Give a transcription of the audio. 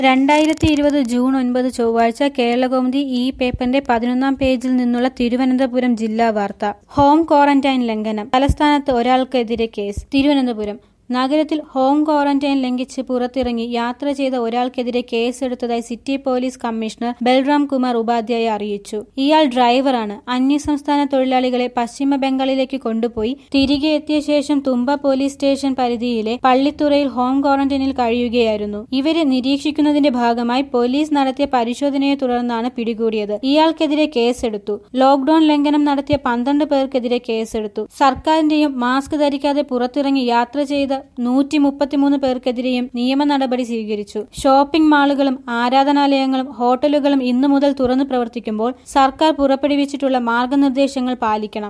രണ്ടായിരത്തി ഇരുപത് ജൂൺ ഒൻപത് ചൊവ്വാഴ്ച കേരളകൗമുദി ഈ പേപ്പറിന്റെ പതിനൊന്നാം പേജിൽ നിന്നുള്ള തിരുവനന്തപുരം ജില്ലാ വാർത്ത ഹോം ക്വാറന്റൈൻ ലംഘനം തലസ്ഥാനത്ത് ഒരാൾക്കെതിരെ കേസ് തിരുവനന്തപുരം നഗരത്തിൽ ഹോം ക്വാറന്റൈൻ ലംഘിച്ച് പുറത്തിറങ്ങി യാത്ര ചെയ്ത ഒരാൾക്കെതിരെ കേസെടുത്തതായി city police commissioner Balram Kumar Upadhyay അറിയിച്ചു ഇയാൾ ഡ്രൈവറാണ് അന്യസംസ്ഥാന തൊഴിലാളികളെ പശ്ചിമ ബംഗാളിലേക്ക് കൊണ്ടുപോയി തിരികെ എത്തിയ ശേഷം തുമ്പ പോലീസ് സ്റ്റേഷൻ പരിധിയിലെ പള്ളിത്തുറയിൽ ഹോം ക്വാറന്റൈനിൽ കഴിയുകയായിരുന്നു ഇവരെ നിരീക്ഷിക്കുന്നതിന്റെ ഭാഗമായി പോലീസ് നടത്തിയ പരിശോധനയെ തുടർന്നാണ് പിടികൂടിയത് ഇയാൾക്കെതിരെ കേസെടുത്തു ലോക്ഡൌൺ ലംഘനം നടത്തിയ പന്ത്രണ്ട് പേർക്കെതിരെ കേസെടുത്തു സർക്കാരിന്റെയും മാസ്ക് ധരിക്കാതെ പുറത്തിറങ്ങി യാത്ര ചെയ്ത നൂറ്റി മുപ്പത്തിമൂന്ന് പേർക്കെതിരെയും നിയമ നടപടി സ്വീകരിച്ചു ഷോപ്പിംഗ് മാളുകളും ആരാധനാലയങ്ങളും ഹോട്ടലുകളും ഇന്നു മുതൽ തുറന്നു പ്രവർത്തിക്കുമ്പോൾ സർക്കാർ പുറപ്പെടുവിച്ചിട്ടുള്ള മാർഗനിർദ്ദേശങ്ങൾ പാലിക്കണം